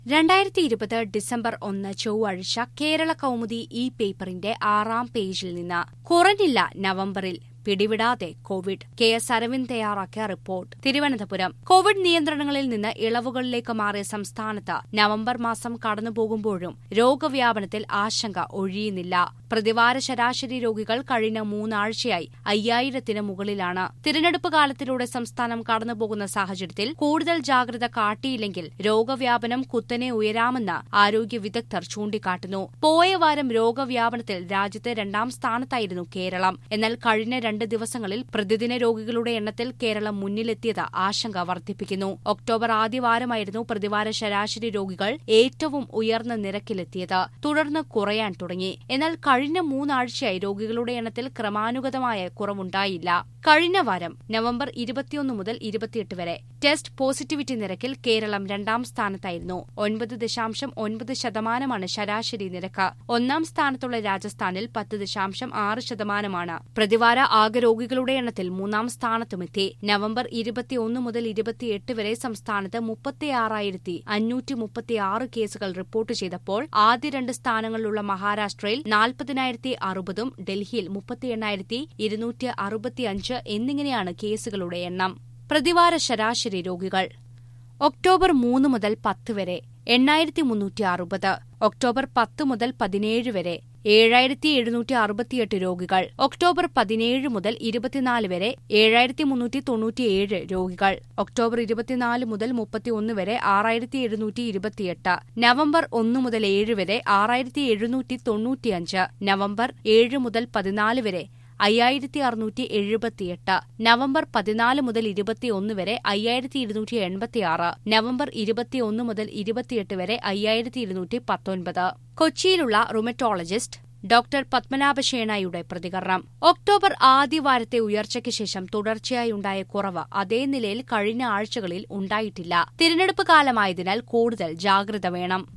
രണ്ടായിരത്തി ഇരുപത് ഡിസംബർ ഒന്ന് ചൊവ്വാഴ്ച കേരള കൗമുദി ഈ പേപ്പറിന്റെ ആറാം പേജിൽ നിന്ന് കുറഞ്ഞില്ല നവംബറിൽ പിടിവിടാതെ കോവിഡ് കെ എസ് അരവിന്ദ് തയ്യാറാക്കിയ റിപ്പോർട്ട് തിരുവനന്തപുരം കോവിഡ് നിയന്ത്രണങ്ങളിൽ നിന്ന് ഇളവുകളിലേക്ക് മാറിയ സംസ്ഥാനത്ത് നവംബർ മാസം കടന്നുപോകുമ്പോഴും രോഗവ്യാപനത്തിൽ ആശങ്ക ഒഴിയുന്നില്ല പ്രതിവാര ശരാശരി രോഗികൾ കഴിഞ്ഞ മൂന്നാഴ്ചയായി അയ്യായിരത്തിന് മുകളിലാണ് തിരഞ്ഞെടുപ്പ് കാലത്തിലൂടെ സംസ്ഥാനം കടന്നുപോകുന്ന സാഹചര്യത്തിൽ കൂടുതൽ ജാഗ്രത കാട്ടിയില്ലെങ്കിൽ രോഗവ്യാപനം കുത്തനെ ഉയരാമെന്ന് ആരോഗ്യ വിദഗ്ധർ ചൂണ്ടിക്കാട്ടുന്നു പോയ വാരം രോഗവ്യാപനത്തിൽ രാജ്യത്ത് രണ്ടാം സ്ഥാനത്തായിരുന്നു കേരളം എന്നാൽ കഴിഞ്ഞ രണ്ട് ദിവസങ്ങളിൽ പ്രതിദിന രോഗികളുടെ എണ്ണത്തിൽ കേരളം മുന്നിലെത്തിയത് ആശങ്ക വർദ്ധിപ്പിക്കുന്നു ഒക്ടോബർ ആദ്യവാരമായിരുന്നു പ്രതിവാര ശരാശരി രോഗികൾ ഏറ്റവും ഉയർന്ന നിരക്കിലെത്തിയത് തുടർന്ന് കുറയാൻ തുടങ്ങി എന്നാൽ കഴിഞ്ഞ മൂന്നാഴ്ചയായി രോഗികളുടെ എണ്ണത്തിൽ ക്രമാനുഗതമായ കുറവുണ്ടായില്ല കഴിഞ്ഞ വാരം നവംബർ ഇരുപത്തിയൊന്ന് മുതൽ ഇരുപത്തിയെട്ട് വരെ ടെസ്റ്റ് പോസിറ്റിവിറ്റി നിരക്കിൽ കേരളം രണ്ടാം സ്ഥാനത്തായിരുന്നു ഒൻപത് ദശാംശം ഒൻപത് ശതമാനമാണ് ശരാശരി നിരക്ക് ഒന്നാം സ്ഥാനത്തുള്ള രാജസ്ഥാനിൽ പത്ത് ദശാംശം ആറ് ശതമാനമാണ് പ്രതിവാര ആകെ രോഗികളുടെ എണ്ണത്തിൽ മൂന്നാം സ്ഥാനത്തുമെത്തി നവംബർ ഇരുപത്തിയൊന്ന് മുതൽ ഇരുപത്തിയെട്ട് വരെ സംസ്ഥാനത്ത് മുപ്പത്തിയാറായിരത്തി അഞ്ഞൂറ്റി മുപ്പത്തിയാറ് കേസുകൾ റിപ്പോർട്ട് ചെയ്തപ്പോൾ ആദ്യ രണ്ട് സ്ഥാനങ്ങളിലുള്ള മഹാരാഷ്ട്രയിൽ നാൽപ്പതിനായിരത്തി അറുപതും ഡൽഹിയിൽ മുപ്പത്തി എണ്ണായിരത്തി ഇരുന്നൂറ്റി അറുപത്തിയഞ്ച് എന്നിങ്ങനെയാണ് കേസുകളുടെ എണ്ണം പ്രതിവാര ശരാശരി രോഗികൾ ഒക്ടോബർ മൂന്ന് മുതൽ പത്ത് വരെ എണ്ണായിരത്തി മുന്നൂറ്റി അറുപത് ഒക്ടോബർ പത്ത് മുതൽ പതിനേഴ് വരെ ഏഴായിരത്തി എഴുന്നൂറ്റി അറുപത്തിയെട്ട് രോഗികൾ ഒക്ടോബർ പതിനേഴ് മുതൽ ഇരുപത്തിനാല് വരെ ഏഴായിരത്തി മുന്നൂറ്റി തൊണ്ണൂറ്റിയേഴ് രോഗികൾ ഒക്ടോബർ ഇരുപത്തിനാല് മുതൽ മുപ്പത്തിയൊന്ന് വരെ ആറായിരത്തി എഴുന്നൂറ്റി ഇരുപത്തിയെട്ട് നവംബർ ഒന്ന് മുതൽ ഏഴ് വരെ ആറായിരത്തി എഴുന്നൂറ്റി തൊണ്ണൂറ്റിയഞ്ച് നവംബർ ഏഴ് മുതൽ പതിനാല് വരെ അയ്യായിരത്തി അറുന്നൂറ്റി എഴുപത്തിയെട്ട് നവംബർ പതിനാല് മുതൽ ഇരുപത്തിയൊന്ന് വരെ അയ്യായിരത്തി ഇരുന്നൂറ്റി എൺപത്തിയാറ് നവംബർ ഇരുപത്തിയൊന്ന് മുതൽ ഇരുപത്തിയെട്ട് വരെ അയ്യായിരത്തി ഇരുന്നൂറ്റി പത്തൊൻപത് കൊച്ചിയിലുള്ള റുമറ്റോളജിസ്റ്റ് ഡോക്ടർ പത്മനാഭശേണയുടെ പ്രതികരണം ഒക്ടോബർ ആദ്യവാരത്തെ ഉയർച്ചയ്ക്ക് ശേഷം തുടർച്ചയായി ഉണ്ടായ കുറവ് അതേ നിലയിൽ കഴിഞ്ഞ ആഴ്ചകളിൽ ഉണ്ടായിട്ടില്ല തിരഞ്ഞെടുപ്പ് കാലമായതിനാൽ കൂടുതൽ ജാഗ്രത വേണം